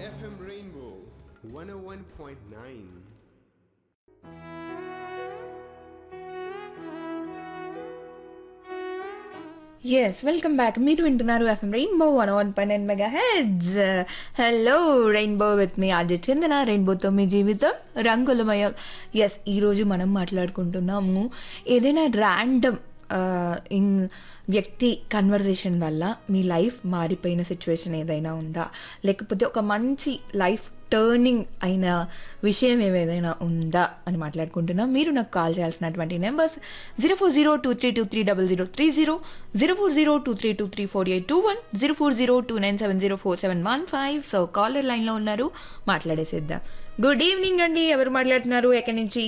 FM Rainbow 101.9. Yes welcome back మీరు వింటున్నారు FM rainbow one one పైన్ and mega heads hello rainbow with మీ RJ చెందిన రెయిన్బోతో మీ జీవితం రంగులమయం ఎస్ ఈరోజు మనం మాట్లాడుకుంటున్నాము ఏదైనా ర్యాండమ్ ఇన్ వ్యక్తి కన్వర్జేషన్ వల్ల మీ లైఫ్ మారిపోయిన సిచ్యువేషన్ ఏదైనా ఉందా లేకపోతే ఒక మంచి లైఫ్ టర్నింగ్ అయిన విషయం ఏదైనా ఉందా అని మాట్లాడుకుంటున్నాం మీరు నాకు కాల్ చేయాల్సినటువంటి numbers zero four zero two three two three double zero three zero zero four zero two three two three four eight two one zero four zero two nine seven zero four seven one five so caller లైన్లో ఉన్నారు మాట్లాడేసేద్దాం good evening అండి ఎవరు మాట్లాడుతున్నారు ఎక్కడి నుంచి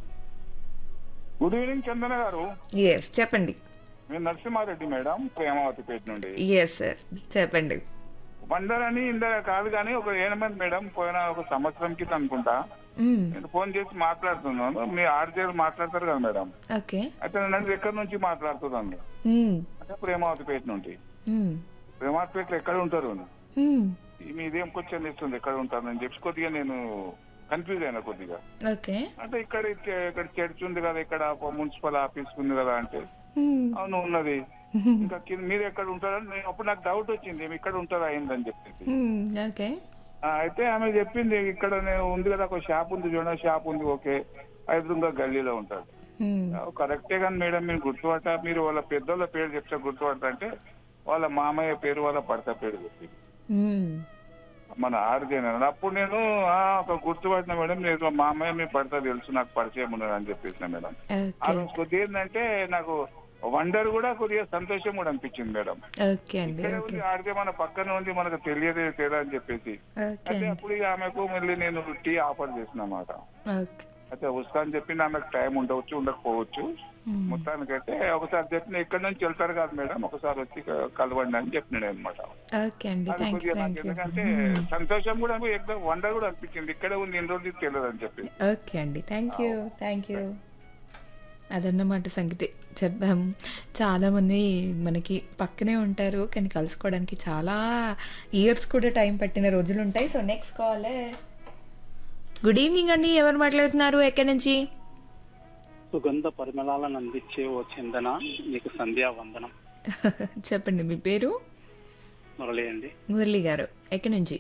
good evening చందన గారు yes చెప్పండి నేను నరసింహారెడ్డి మేడం ప్రేమావతిపేట నుండి ఎస్ సార్ చెప్పండి వండర్ అని ఇందర కాదు కానీ ఒక ఏనమంది మేడం పోయిన ఒక సంవత్సరం క్రితం అనుకుంటా మ్మ్. నేను ఫోన్ చేసి మాట్లాడుతున్నాను మీ ఆర్జేలు మాట్లాడతారు కదా మేడం ఓకే అయితే నేను ఎక్కడి నుంచి మాట్లాడుతున్నాను మ్మ్. అంటే ప్రేమావతిపేట నుండి మ్మ్. ప్రేమావతిపేటలో ఎక్కడ ఉంటారు మ్మ్. మీదేం క్వశ్చన్ ఇస్తుంది ఎక్కడ ఉంటారు నేను చెప్పి కొద్దిగా నేను కన్ఫ్యూజ్ అయినా కొద్దిగా ఓకే అంటే ఇక్కడ ఇచ్చే- ఇక్కడ చర్చ్ ఉంది కదా ఇక్కడ మున్సిపల్ ఆఫీస్ ఉంది కదా అంటే మ్మ్. అవును ఉన్నది ఇంకా కింద మీరు ఎక్కడ ఉంటారని నేను అప్పుడు నాకు డౌట్ వచ్చింది ఏమి ఇక్కడ ఉంటారా అయిందని చెప్పేసి మ్మ్. ఓకే ఆ, అయితే ఆమె చెప్పింది ఇక్కడ నేను ఉంది కదా ఒక షాప్ ఉంది చూడండి షాప్ ఉంది ఓకే ఐదుగా గల్లీలో ఉంటాడు మ్మ్. ఆ, కరెక్టే కానీ మేడం మీరు గుర్తుపట్ట మీరు వాళ్ళ పెద్దోళ్ళ పేరు చెప్తే గుర్తుపట్ట అంటే వాళ్ళ మామయ్య పేరు వాళ్ళ భర్త పేరు చెప్పింది మ్మ్. మన ఆరుదేన అప్పుడు నేను ఆ, ఒక గుర్తుపట్టిన మేడం నేను మా మామయ్య మీ భర్త తెలుసు నాకు పరిచయం ఉన్నది అని చెప్పేసిన మేడం ఆ ఓకే రోజు కొద్దిగా ఏంటంటే నాకు వండర్ కూడా కొద్దిగా సంతోషం కూడా అనిపించింది మేడం ఓకే అండి ఇక్కడే ఓకే ఉంది ఆడితే మన పక్కన ఉంది మనకు తెలియదే తేడా అని చెప్పేసి ఓకే అయితే అండి అప్పుడు ఇక ఆమెకు మళ్ళీ నేను టీ ఆఫర్ చేసిన అన్నమాట ఓకే అయితే వస్తా అని చెప్పి ఆమెకు టైం ఉండవచ్చు ఉండకపోవచ్చు మ్మ్. మొత్తానికైతే ఒకసారి చెప్పిన ఇక్కడ నుంచి వెళ్తారు కాదు మేడం ఒకసారి వచ్చి క- కలవండి అని చెప్పినాడు అనమాట ఓకే అండి అది థ్యాంక్ యూ కొద్దిగా నాకు థ్యాంక్ యూ ఎందుకంటే సంతోషం కూడా ఎక్కడ వండర్ కూడా అనిపించింది ఇక్కడే ఉంది ఎన్ని రోజులు తెలియదు అని చెప్పి ఓకే అండి థ్యాంక్ యూ థ్యాంక్ యూ అదన్నమాట సంగతి చెప్పాము చాలామంది మనకి పక్కనే ఉంటారు కానీ కలుసుకోవడానికి చాలా ఇయర్స్ కూడా టైం పట్టిన రోజులు ఉంటాయి so next call good evening అండి ఎవరు మాట్లాడుతున్నారు ఎక్కడి నుంచి సుగంధ పరిమళాలను అందించే ఓ చందన మీకు సంధ్యా వందనం చెప్పండి మీ పేరు మురళి అండి మురళి గారు ఎక్కడి నుంచి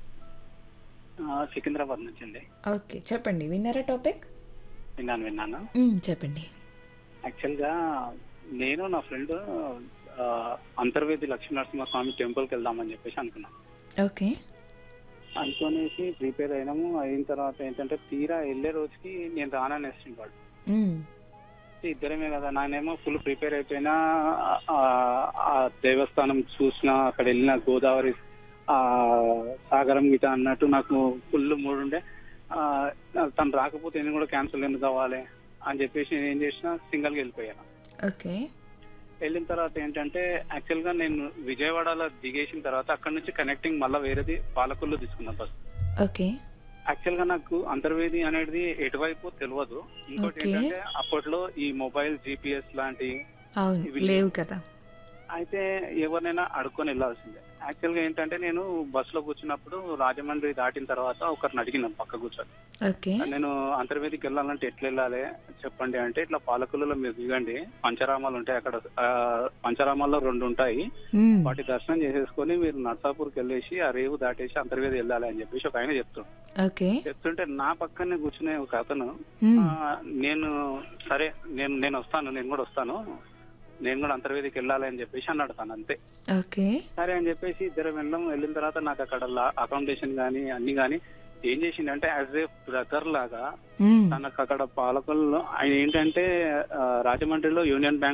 ఆ, సికింద్రాబాద్ నుంచి అండి ఓకే చెప్పండి విన్నారా టాపిక్ విన్నాను విన్నాను మ్మ్, చెప్పండి యాక్చువల్గా నేను నా ఫ్రెండ్ అంతర్వేది లక్ష్మీనరసింహస్వామి టెంపుల్కి వెళ్దామని చెప్పేసి అనుకున్నాను ఓకే అనుకునేసి ప్రిపేర్ అయినాము అయిన తర్వాత ఏంటంటే తీరా వెళ్ళే రోజుకి నేను రానని వేసింది వాడు మ్మ్, ఇద్దరమే కదా నానేమో ఫుల్ ప్రిపేర్ అయిపోయినా ఆ, ఆ దేవస్థానం చూసిన అక్కడ వెళ్ళిన గోదావరి ఆ సాగరం గిట అన్నట్టు నాకు ఫుల్ మూడు ఉండే ఆ, తను రాకపోతే నేను కూడా క్యాన్సిల్ ఎందుకు కావాలి అని చెప్పేసి నేను ఏం చేసిన సింగిల్ గా వెళ్ళిపోయాను ఓకే వెళ్ళిన తర్వాత ఏంటంటే యాక్చువల్ గా నేను విజయవాడలో దిగేసిన తర్వాత అక్కడ నుంచి కనెక్టింగ్ మళ్ళీ వేరేది పాలకొల్లు తీసుకున్నాను బస్ ఓకే యాక్చువల్ గా నాకు అంతర్వేది అనేది ఎటువైపు తెలియదు ఇంకోటి Okay. ఏంటంటే అప్పట్లో ఈ మొబైల్ జీపీఎస్ లాంటి అవును ఇవి లేవు కదా అయితే ఎవరినైనా అడుక్కొని వెళ్ళాల్సిందే యాక్చువల్ గా ఏంటంటే నేను బస్ లో కూర్చున్నప్పుడు రాజమండ్రి దాటిన తర్వాత ఒకరిని అడిగినాను పక్క కూర్చొని ఓకే నేను అంతర్వేదికి వెళ్ళాలంటే ఎట్లా వెళ్ళాలి చెప్పండి అంటే ఇట్లా పాలకులలో మీరు దిగండి పంచరామాలు ఉంటాయి అక్కడ ఆ, పంచరామాల్లో రెండు ఉంటాయి మ్మ్. వాటి దర్శనం చేసేసుకొని మీరు నర్సాపూర్కి వెళ్ళేసి ఆ రేవు దాటేసి అంతర్వేది వెళ్ళాలి అని చెప్పేసి ఒక ఆయన చెప్తుండు ఓకే చెప్తుంటే నా పక్కనే కూర్చునే ఒక అతను మ్మ్. ఆ, నేను సరే నేను నేను వస్తాను నేను కూడా వస్తాను నేను కూడా అంతర్వేదికి వెళ్ళాలి అని చెప్పేసి అన్నాడు తను అంతే ఓకే సరే అని చెప్పేసి ఇద్దరు వెళ్ళాం వెళ్ళిన తర్వాత నాకు అక్కడ అకామిడేషన్ గానీ అన్ని గానీ ఏం చేసిండంటే యాజ్ ఏ బ్రదర్ లాగా మ్మ్. తనకు అక్కడ పాలకుల్లో ఆయన ఏంటంటే ఆ, రాజమండ్రిలో యూనియన్ బ్యాంక్